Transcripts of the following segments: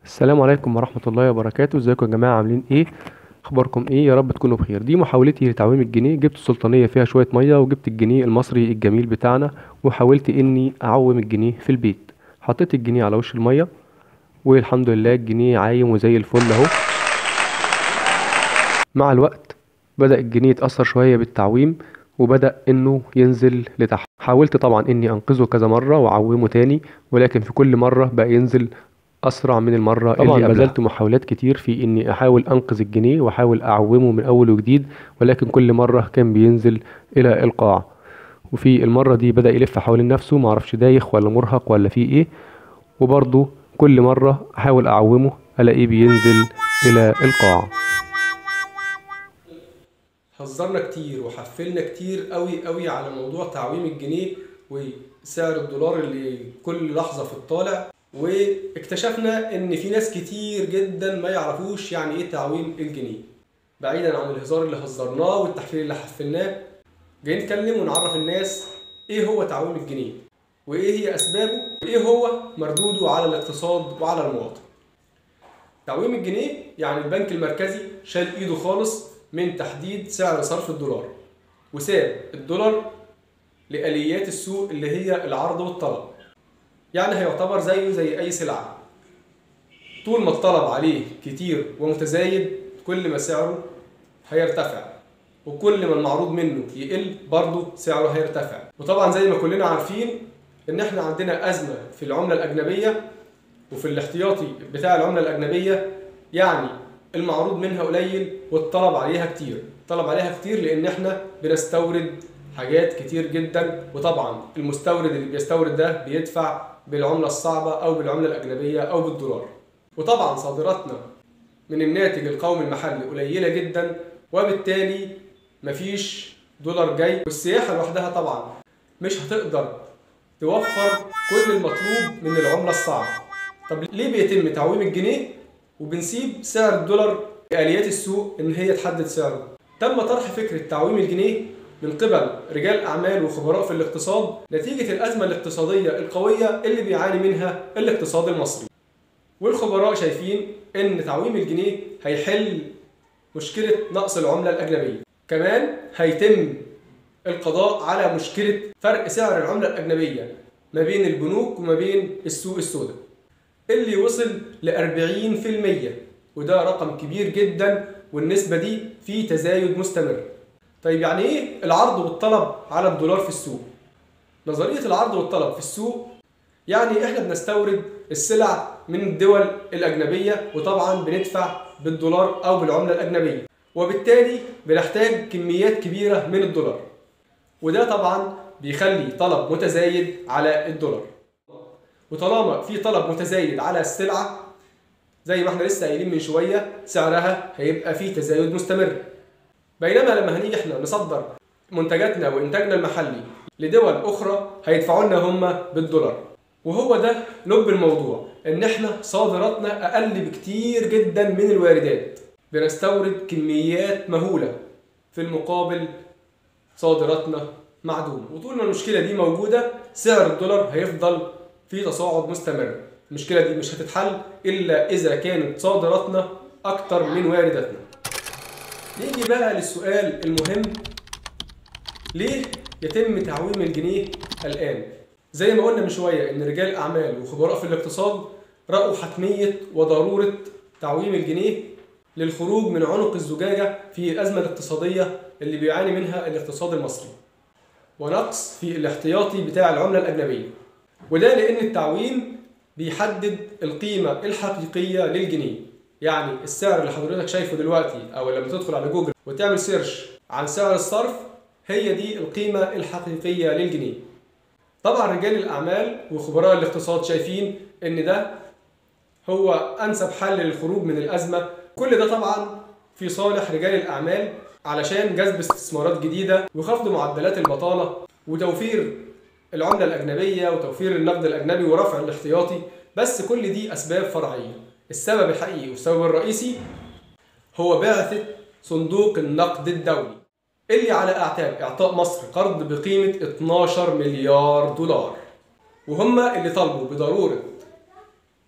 السلام عليكم ورحمة الله وبركاته ازيكم يا جماعة عاملين ايه اخباركم ايه يا رب تكونوا بخير دي محاولتي لتعويم الجنيه جبت السلطانية فيها شوية مية وجبت الجنيه المصري الجميل بتاعنا وحاولت اني اعوم الجنيه في البيت حطيت الجنيه على وش المية والحمد لله الجنيه عايم وزي الفل اهو مع الوقت بدأ الجنيه يتأثر شوية بالتعويم وبدأ انه ينزل لتحت حاولت طبعا اني انقذه كذا مرة واعومه تاني ولكن في كل مرة بقى ينزل اسرع من المره طبعا اللي بذلت محاولات كتير في اني احاول انقذ الجنيه واحاول اعومه من اول وجديد ولكن كل مره كان بينزل الى القاع وفي المره دي بدا يلف حوالين نفسه معرفش دايخ ولا مرهق ولا في ايه وبرضه كل مره احاول اعومه الاقيه بينزل الى القاع هزرنا كتير وحفلنا كتير قوي قوي على موضوع تعويم الجنيه وسعر الدولار اللي كل لحظه في الطالع واكتشفنا ان في ناس كتير جدا ما يعرفوش يعني ايه تعويم الجنيه بعيدا عن الهزار اللي هزرناه والتحفيل اللي حفلناه جاي نتكلم ونعرف الناس ايه هو تعويم الجنيه وايه هي اسبابه وايه هو مردوده على الاقتصاد وعلى المواطن تعويم الجنيه يعني البنك المركزي شال ايده خالص من تحديد سعر صرف الدولار وساب الدولار لآليات السوق اللي هي العرض والطلب يعني هيعتبر زيه زي أي سلعة طول ما الطلب عليه كتير ومتزايد كل ما سعره هيرتفع وكل ما المعروض منه يقل برضه سعره هيرتفع وطبعا زي ما كلنا عارفين ان احنا عندنا أزمة في العملة الأجنبية وفي الاحتياطي بتاع العملة الأجنبية يعني المعروض منها قليل والطلب عليها كتير طلب عليها كتير لان احنا بنستورد حاجات كتير جدا وطبعا المستورد اللي بيستورد ده بيدفع بالعملة الصعبة أو بالعملة الأجنبية أو بالدولار وطبعا صادراتنا من الناتج القومي المحلي قليلة جدا وبالتالي مفيش دولار جاي والسياحة لوحدها طبعا مش هتقدر توفر كل المطلوب من العملة الصعبة طب ليه بيتم تعويم الجنيه وبنسيب سعر الدولار لآليات السوق إن هي تحدد سعره تم طرح فكرة تعويم الجنيه من قبل رجال أعمال وخبراء في الاقتصاد نتيجة الأزمة الاقتصادية القوية اللي بيعاني منها الاقتصاد المصري والخبراء شايفين إن تعويم الجنيه هيحل مشكلة نقص العملة الأجنبية كمان هيتم القضاء على مشكلة فرق سعر العملة الأجنبية ما بين البنوك وما بين السوق السوداء اللي وصل ل 40% وده رقم كبير جدا والنسبة دي في تزايد مستمر طيب يعني ايه العرض والطلب على الدولار في السوق نظريه العرض والطلب في السوق يعني احنا بنستورد السلع من الدول الاجنبيه وطبعا بندفع بالدولار او بالعمله الاجنبيه وبالتالي بنحتاج كميات كبيره من الدولار وده طبعا بيخلي طلب متزايد على الدولار وطالما في طلب متزايد على السلعه زي ما احنا لسه قايلين من شويه سعرها هيبقى فيه تزايد مستمر بينما لما هنيجي احنا نصدر منتجاتنا وانتاجنا المحلي لدول اخرى هيدفعوا لنا هم بالدولار وهو ده لب الموضوع ان احنا صادراتنا اقل بكتير جدا من الواردات بنستورد كميات مهوله في المقابل صادراتنا معدومه وطول ما المشكله دي موجوده سعر الدولار هيفضل في تصاعد مستمر المشكله دي مش هتتحل الا اذا كانت صادراتنا اكتر من وارداتنا نيجي بقى للسؤال المهم ليه يتم تعويم الجنيه الآن؟ زي ما قلنا من شوية إن رجال أعمال وخبراء في الاقتصاد رأوا حتمية وضرورة تعويم الجنيه للخروج من عنق الزجاجة في الأزمة الاقتصادية اللي بيعاني منها الاقتصاد المصري ونقص في الاحتياطي بتاع العملة الأجنبية وده لأن التعويم بيحدد القيمة الحقيقية للجنيه يعني السعر اللي حضرتك شايفه دلوقتي او لما تدخل على جوجل وتعمل سيرش عن سعر الصرف هي دي القيمة الحقيقية للجنيه طبعا رجال الأعمال وخبراء الاقتصاد شايفين إن ده هو أنسب حل للخروج من الأزمة كل ده طبعا في صالح رجال الأعمال علشان جذب استثمارات جديدة وخفض معدلات البطالة وتوفير العملة الأجنبية وتوفير النقد الأجنبي ورفع الاحتياطي بس كل دي أسباب فرعية السبب الحقيقي والسبب الرئيسي هو بعثة صندوق النقد الدولي اللي على اعتاب اعطاء مصر قرض بقيمة 12 مليار دولار وهم اللي طالبوا بضرورة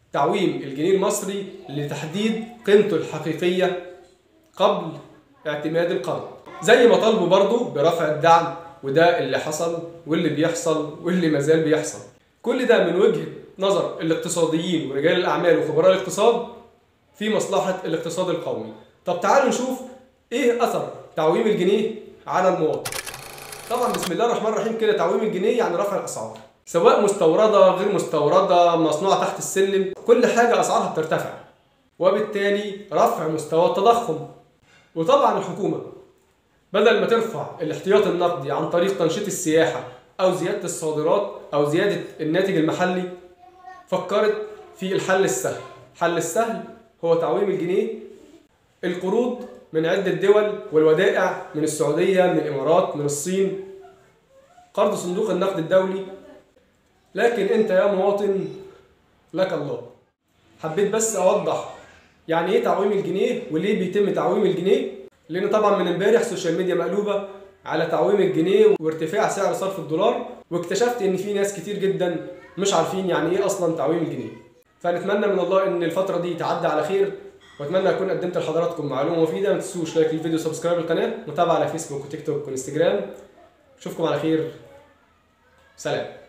تعويم الجنيه المصري لتحديد قيمته الحقيقية قبل اعتماد القرض زي ما طالبوا برضو برفع الدعم وده اللي حصل واللي بيحصل واللي مازال بيحصل كل ده من وجهة نظر الاقتصاديين ورجال الأعمال وخبراء الاقتصاد في مصلحة الاقتصاد القومي طب تعالوا نشوف ايه أثر تعويم الجنيه على المواطن طبعا بسم الله الرحمن الرحيم كده تعويم الجنيه يعني رفع الأسعار سواء مستوردة غير مستوردة مصنوعة تحت السلم كل حاجة أسعارها بترتفع وبالتالي رفع مستوى التضخم وطبعا الحكومة بدل ما ترفع الاحتياط النقدي عن طريق تنشيط السياحة أو زيادة الصادرات أو زيادة الناتج المحلي فكرت في الحل السهل الحل السهل هو تعويم الجنيه القروض من عدة دول والودائع من السعودية من الإمارات من الصين قرض صندوق النقد الدولي لكن أنت يا مواطن لك الله حبيت بس أوضح يعني إيه تعويم الجنيه وليه بيتم تعويم الجنيه لأن طبعا من امبارح السوشيال ميديا مقلوبة على تعويم الجنيه وارتفاع سعر صرف الدولار واكتشفت ان في ناس كتير جدا مش عارفين يعني ايه اصلا تعويم الجنيه فنتمنى من الله ان الفتره دي تعدي على خير واتمنى اكون قدمت لحضراتكم معلومه مفيده ما تنسوش لايك للفيديو سبسكرايب للقناه متابعه على فيسبوك وتيك توك وانستجرام اشوفكم على خير سلام